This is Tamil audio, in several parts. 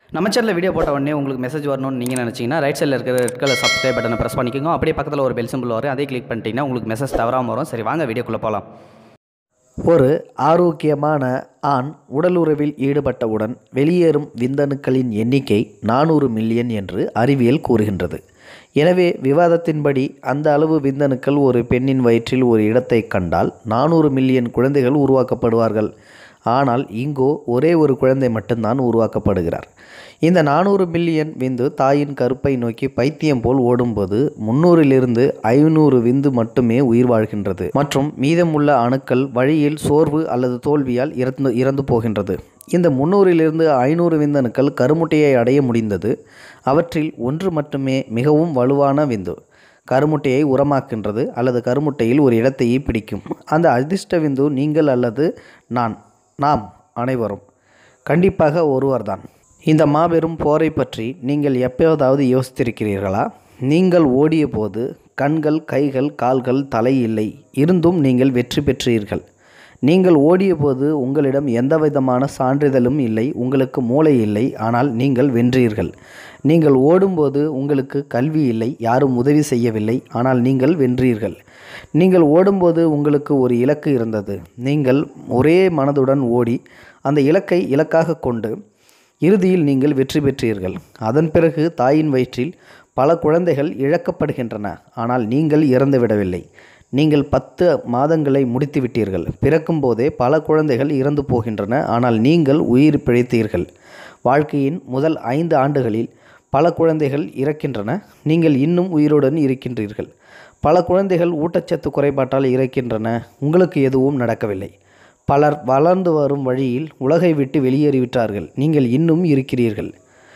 நம்ம சேனலில் வீடியோ போட்ட உடனே உங்களுக்கு மெசேஜ் வரணும்னு நீங்கள் நினச்சிங்கன்னா ரைட் சைடில் இருக்கிற ரெட் கலர் சப்ஸ்கிரைப் பட்டனை ப்ரெஸ் பண்ணிக்கோங்க அப்படியே பக்கத்தில் ஒரு பெல் சிம்பிள் வரும் அதே கிளிக் பண்ணிட்டீங்கன்னா உங்களுக்கு மெசேஜ் தவறாமல் வரும் சரி வாங்க வீடியோக்குள்ளே போகலாம் ஒரு ஆரோக்கியமான ஆண் உடலுறவில் ஈடுபட்டவுடன் வெளியேறும் விந்தணுக்களின் எண்ணிக்கை நானூறு மில்லியன் என்று அறிவியல் கூறுகின்றது எனவே விவாதத்தின்படி அந்த அளவு விந்தணுக்கள் ஒரு பெண்ணின் வயிற்றில் ஒரு இடத்தை கண்டால் நானூறு மில்லியன் குழந்தைகள் உருவாக்கப்படுவார்கள் ஆனால் இங்கோ ஒரே ஒரு குழந்தை மட்டும்தான் உருவாக்கப்படுகிறார் இந்த நானூறு மில்லியன் விந்து தாயின் கருப்பை நோக்கி பைத்தியம் போல் ஓடும்போது முன்னூறிலிருந்து ஐநூறு விந்து மட்டுமே உயிர் வாழ்கின்றது மற்றும் மீதமுள்ள அணுக்கள் வழியில் சோர்வு அல்லது தோல்வியால் இறந்து இறந்து போகின்றது இந்த முன்னூறிலிருந்து ஐநூறு விந்தணுக்கள் கருமுட்டையை அடைய முடிந்தது அவற்றில் ஒன்று மட்டுமே மிகவும் வலுவான விந்து கருமுட்டையை உரமாக்கின்றது அல்லது கருமுட்டையில் ஒரு இடத்தையே பிடிக்கும் அந்த அதிர்ஷ்ட விந்து நீங்கள் அல்லது நான் நாம் அனைவரும் கண்டிப்பாக ஒருவர்தான் இந்த மாபெரும் போரை பற்றி நீங்கள் எப்போதாவது யோசித்திருக்கிறீர்களா நீங்கள் ஓடிய போது கண்கள் கைகள் கால்கள் தலை இல்லை இருந்தும் நீங்கள் வெற்றி பெற்றீர்கள் நீங்கள் ஓடிய போது உங்களிடம் எந்த விதமான சான்றிதழும் இல்லை உங்களுக்கு மூளை இல்லை ஆனால் நீங்கள் வென்றீர்கள் நீங்கள் ஓடும்போது உங்களுக்கு கல்வி இல்லை யாரும் உதவி செய்யவில்லை ஆனால் நீங்கள் வென்றீர்கள் நீங்கள் ஓடும்போது உங்களுக்கு ஒரு இலக்கு இருந்தது நீங்கள் ஒரே மனதுடன் ஓடி அந்த இலக்கை இலக்காக கொண்டு இறுதியில் நீங்கள் வெற்றி பெற்றீர்கள் அதன் பிறகு தாயின் வயிற்றில் பல குழந்தைகள் இழக்கப்படுகின்றன ஆனால் நீங்கள் இறந்துவிடவில்லை நீங்கள் பத்து மாதங்களை முடித்து விட்டீர்கள் பிறக்கும் போதே பல குழந்தைகள் இறந்து போகின்றன ஆனால் நீங்கள் உயிர் பிழைத்தீர்கள் வாழ்க்கையின் முதல் ஐந்து ஆண்டுகளில் பல குழந்தைகள் இறக்கின்றன நீங்கள் இன்னும் உயிருடன் இருக்கின்றீர்கள் பல குழந்தைகள் ஊட்டச்சத்து குறைபாட்டால் இறக்கின்றன உங்களுக்கு எதுவும் நடக்கவில்லை பலர் வளர்ந்து வரும் வழியில் உலகை விட்டு வெளியேறிவிட்டார்கள் நீங்கள் இன்னும் இருக்கிறீர்கள்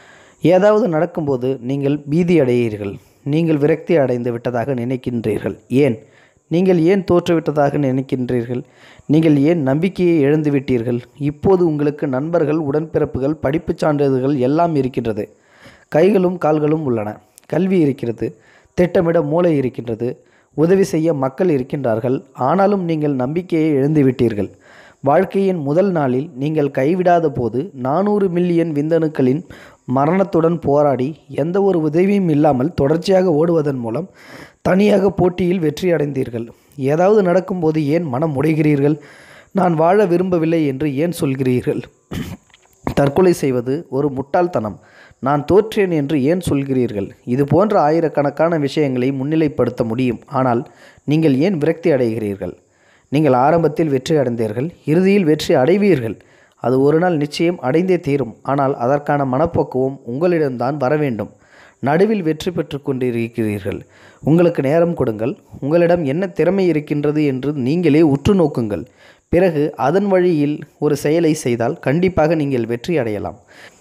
ஏதாவது நடக்கும்போது நீங்கள் பீதி அடையீர்கள் நீங்கள் விரக்தி அடைந்து விட்டதாக நினைக்கின்றீர்கள் ஏன் நீங்கள் ஏன் தோற்றுவிட்டதாக நினைக்கின்றீர்கள் நீங்கள் ஏன் நம்பிக்கையை இழந்து விட்டீர்கள் இப்போது உங்களுக்கு நண்பர்கள் உடன்பிறப்புகள் படிப்புச் சான்றிதழ்கள் எல்லாம் இருக்கின்றது கைகளும் கால்களும் உள்ளன கல்வி இருக்கிறது திட்டமிட மூளை இருக்கின்றது உதவி செய்ய மக்கள் இருக்கின்றார்கள் ஆனாலும் நீங்கள் நம்பிக்கையை இழந்து விட்டீர்கள் வாழ்க்கையின் முதல் நாளில் நீங்கள் கைவிடாத போது நானூறு மில்லியன் விந்தணுக்களின் மரணத்துடன் போராடி எந்த ஒரு உதவியும் இல்லாமல் தொடர்ச்சியாக ஓடுவதன் மூலம் தனியாக போட்டியில் வெற்றி அடைந்தீர்கள் ஏதாவது நடக்கும்போது ஏன் மனம் உடைகிறீர்கள் நான் வாழ விரும்பவில்லை என்று ஏன் சொல்கிறீர்கள் தற்கொலை செய்வது ஒரு முட்டாள்தனம் நான் தோற்றேன் என்று ஏன் சொல்கிறீர்கள் இது போன்ற ஆயிரக்கணக்கான விஷயங்களை முன்னிலைப்படுத்த முடியும் ஆனால் நீங்கள் ஏன் விரக்தி அடைகிறீர்கள் நீங்கள் ஆரம்பத்தில் வெற்றி அடைந்தீர்கள் இறுதியில் வெற்றி அடைவீர்கள் அது ஒரு நாள் நிச்சயம் அடைந்தே தீரும் ஆனால் அதற்கான மனப்பக்குவம் உங்களிடம்தான் வர வேண்டும் நடுவில் வெற்றி பெற்று கொண்டிருக்கிறீர்கள் உங்களுக்கு நேரம் கொடுங்கள் உங்களிடம் என்ன திறமை இருக்கின்றது என்று நீங்களே உற்று நோக்குங்கள் பிறகு அதன் வழியில் ஒரு செயலை செய்தால் கண்டிப்பாக நீங்கள் வெற்றி அடையலாம்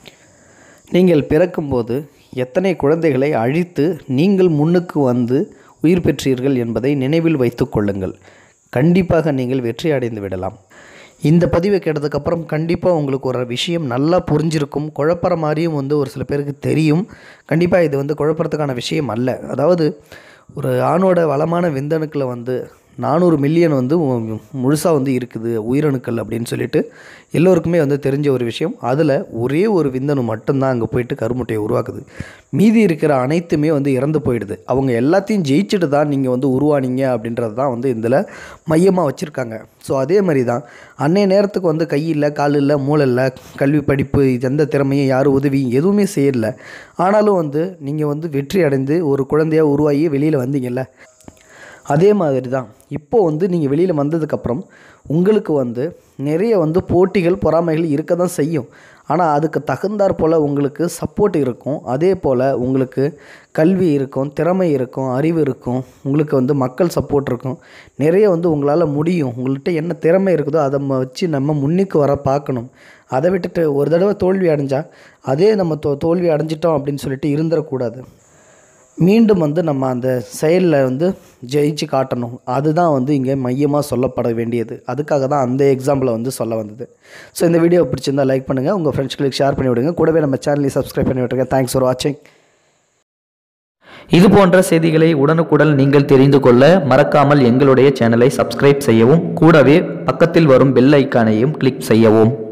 நீங்கள் பிறக்கும்போது எத்தனை குழந்தைகளை அழித்து நீங்கள் முன்னுக்கு வந்து உயிர் பெற்றீர்கள் என்பதை நினைவில் வைத்து கொள்ளுங்கள் கண்டிப்பாக நீங்கள் வெற்றி அடைந்து விடலாம் இந்த பதிவை கேட்டதுக்கப்புறம் கண்டிப்பாக உங்களுக்கு ஒரு விஷயம் நல்லா புரிஞ்சிருக்கும் குழப்பற மாதிரியும் வந்து ஒரு சில பேருக்கு தெரியும் கண்டிப்பாக இது வந்து குழப்பறதுக்கான விஷயம் அல்ல அதாவது ஒரு ஆணோட வளமான விந்தணுக்களை வந்து நானூறு மில்லியன் வந்து முழுசாக வந்து இருக்குது உயிரணுக்கள் அப்படின்னு சொல்லிட்டு எல்லோருக்குமே வந்து தெரிஞ்ச ஒரு விஷயம் அதில் ஒரே ஒரு விந்தணு மட்டும்தான் அங்கே போயிட்டு கருமுட்டையை உருவாக்குது மீதி இருக்கிற அனைத்துமே வந்து இறந்து போயிடுது அவங்க எல்லாத்தையும் ஜெயிச்சுட்டு தான் நீங்கள் வந்து உருவானீங்க அப்படின்றது தான் வந்து இதில் மையமாக வச்சுருக்காங்க ஸோ அதே மாதிரி தான் அன்னைய நேரத்துக்கு வந்து கை இல்லை கால் இல்லை மூளை இல்லை கல்வி படிப்பு எந்த திறமையும் யாரும் உதவி எதுவுமே செய்யலை ஆனாலும் வந்து நீங்கள் வந்து வெற்றி அடைந்து ஒரு குழந்தையாக உருவாகி வெளியில் வந்தீங்கல்ல அதே மாதிரி தான் இப்போது வந்து நீங்கள் வெளியில் வந்ததுக்கப்புறம் உங்களுக்கு வந்து நிறைய வந்து போட்டிகள் பொறாமைகள் இருக்க தான் செய்யும் ஆனால் அதுக்கு தகுந்தாற் போல் உங்களுக்கு சப்போர்ட் இருக்கும் அதே போல் உங்களுக்கு கல்வி இருக்கும் திறமை இருக்கும் அறிவு இருக்கும் உங்களுக்கு வந்து மக்கள் சப்போர்ட் இருக்கும் நிறைய வந்து உங்களால் முடியும் உங்கள்கிட்ட என்ன திறமை இருக்குதோ அதை வச்சு நம்ம முன்னுக்கு வர பார்க்கணும் அதை விட்டுட்டு ஒரு தடவை தோல்வி அடைஞ்சால் அதே நம்ம தோ தோல்வி அடைஞ்சிட்டோம் அப்படின்னு சொல்லிட்டு இருந்துடக்கூடாது மீண்டும் வந்து நம்ம அந்த செயலில் வந்து ஜெயிச்சு காட்டணும் அதுதான் வந்து இங்கே மையமாக சொல்லப்பட வேண்டியது அதுக்காக தான் அந்த எக்ஸாம்பிளை வந்து சொல்ல வந்தது ஸோ இந்த வீடியோ பிடிச்சிருந்தால் லைக் பண்ணுங்கள் உங்கள் ஃப்ரெண்ட்ஸ்களுக்கு ஷேர் பண்ணி விடுங்க கூடவே நம்ம சேனலையும் சப்ஸ்கிரைப் பண்ணி விட்டுருங்க தேங்க்ஸ் ஃபார் வாட்சிங் இது போன்ற செய்திகளை உடனுக்குடன் நீங்கள் தெரிந்து கொள்ள மறக்காமல் எங்களுடைய சேனலை சப்ஸ்கிரைப் செய்யவும் கூடவே பக்கத்தில் வரும் பெல் ஐக்கானையும் கிளிக் செய்யவும்